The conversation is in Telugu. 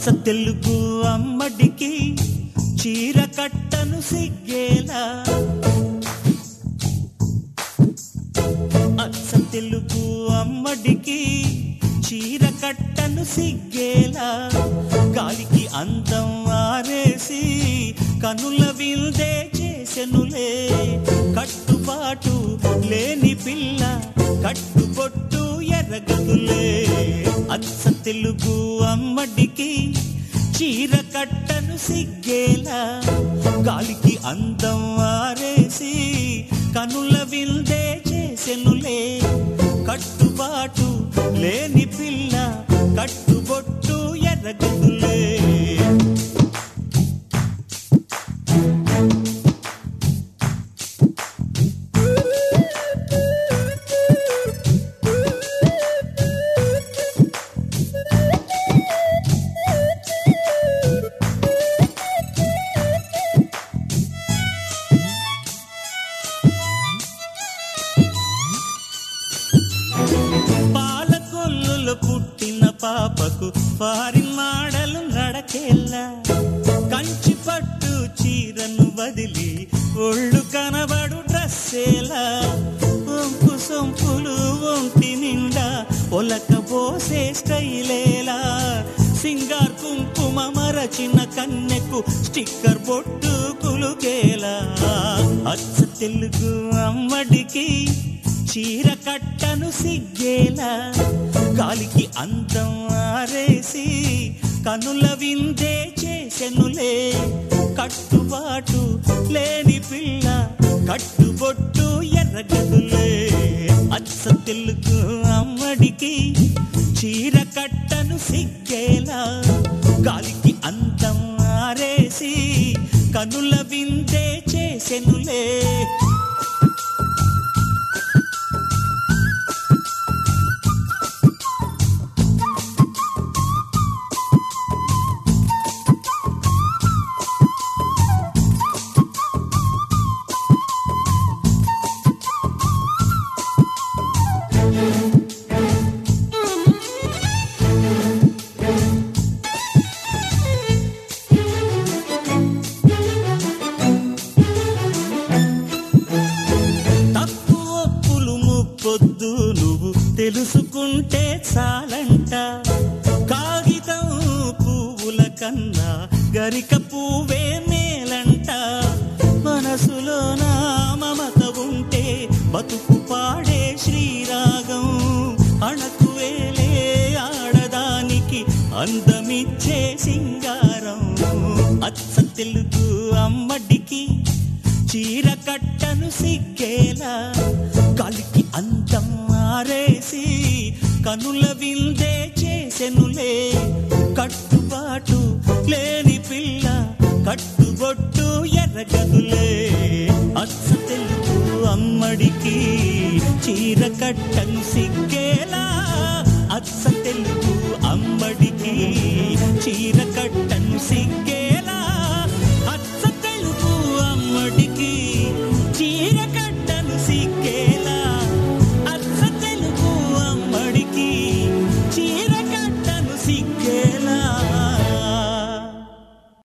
అచ్చ తెలుగు అమ్మడికి చీర కట్టను సిగ్గేలా అచ్చ తెలుగు అమ్మడికి చీర కట్టను సిగ్గేలా గాలికి అందం ఆరేసి కనుల విల్దే చేసెనులే కట్టుబాటు లేని పిల్ల కట్టుబొట్టు ఎర్రగదులే అచ్చ తెలుగు అమ్మడికి చీర కట్టను సిగ్గేలా గాలికి అందం ఆరేసి కనుల విల్దే చేసెనులే కట్టుబాటు లేని పిల్ల కట్టుబొట్టు ఎర్రగదులే పాలకొల్లులో పుట్టిన పాపకు ఫారిన్ మాడలు నడకేలా కంచి పట్టు చీరను వదిలి ఒళ్ళు కనబడు డ్రస్సేలా వంపు సొంపులు ఒంటి నిండా ఒలక పోసే స్టైలేలా సింగార్ కుంకుమ మరచిన కన్నెకు స్టిక్కర్ బొట్టు కులుకేలా అచ్చ తెలుగు అమ్మడికి చీర కట్టను సిగ్గేలా గాలికి అందం ఆరేసి కనుల విందే చేసెనులే కట్టుబాటు లేని పిల్ల కట్టుబొట్టు ఎర్రగదులే అచ్చ తెలుగు అమ్మడికి చీర కట్టను సిగ్గేలా గాలికి అందం ఆరేసి కనుల విందే చేసెనులే తప్పు ఒప్పులు ముప్పొద్దు నువ్వు తెలుసుకుంటే చాలంట కాగితం పువ్వుల కన్నా గరిక పువ్వే మేలంట మనసులో నా మమత ఉంటే బతుకు పాడే శ్రీరాగం అణకు వేలే ఆడదానికి అందమిచ్చే సింగారం అచ్చ తెలుగు అమ్మడికి చీర కట్టను సిగ్గేలా కలికి అందం ఆరేసి కనుల విందే చేసెనులే కట్టుబాటు లేని పిల్ల కట్టుబొట్టు ఎర్రగదులే అచ్చ తెలుగు అమ్మడికి చీర కట్టను సిగ్గేలా అచ్చ తెలుగు అమ్మడికి చీర కట్టను సిగ్గేలా అచ్చ తెలుగు అమ్మడికి చీర కట్టను సిగ్గేలా